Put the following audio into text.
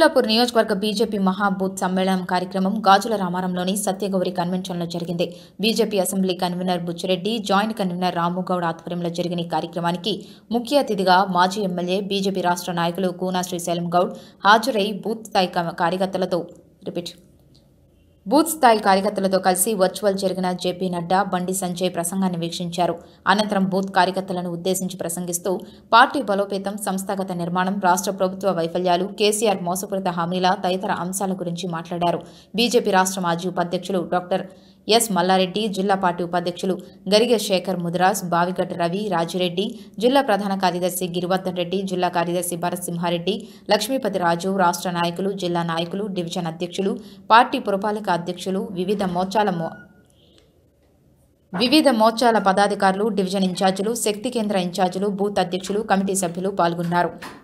కుత్బుల్లాపూర్ నియోజకవర్గ బీజేపీ మహాబూత్ సమ్మేళనం కార్యక్రమం గాజుల రామారంలోని సత్యగౌరి కన్వెన్షన్లో జరిగింది BJP assembly convener Buchireddy joint convener Ramugoud ఆధ్వర్యంలో జరిగిన ఈ కార్యక్రమానికి ముఖ్య అతిథిగా మాజీ ఎమ్మెల్యే బీజేపీ రాష్ట్ర నాయకులు కూనా శ్రీశైలం గౌడ్ హాజరై బూత్ స్థాయి క- కార్యకర్తలతో రిపీట్ బూత్ స్థాయి కార్యకర్తలతో కలిసి వర్చువల్ జరిగిన జేపీ నడ్డా బండి సంజయ్ ప్రసంగాన్ని వీక్షించారు అనంతరం బూత్ కార్యకర్తలను ఉద్దేశించి ప్రసంగిస్తూ పార్టీ బలోపేతం సంస్థాగత నిర్మాణం రాష్ట్ర ప్రభుత్వ వైఫల్యాలు కేసీఆర్ మోసపూరిత హామీల తదితర అంశాల గురించి మాట్లాడారు బీజేపీ రాష్ట్ర మాజీ ఉపాధ్యక్షులు డాక్టర్ ఎస్ మల్లారెడ్డి జిల్లా పార్టీ ఉపాధ్యక్షులు గరిగ శేఖర్ ముదిరాజ్ బావిగడ్డ రవి రాజిరెడ్డి జిల్లా ప్రధాన కార్యదర్శి గిరివర్ధన్ రెడ్డి జిల్లా కార్యదర్శి భరత్ సింహారెడ్డి లక్ష్మీపతి రాజు రాష్ట్ర నాయకులు జిల్లా నాయకులు డివిజన్ అధ్యక్షులు పార్టీ పురపాలక అధ్యక్షులు వివిధ మోర్చాల మో వివిధ మోర్చాల పదాధికారులు డివిజన్ ఇన్ఛార్జీలు శక్తి కేంద్ర ఇన్ఛార్జీలు బూత్ అధ్యక్షులు కమిటీ సభ్యులు పాల్గొన్నారు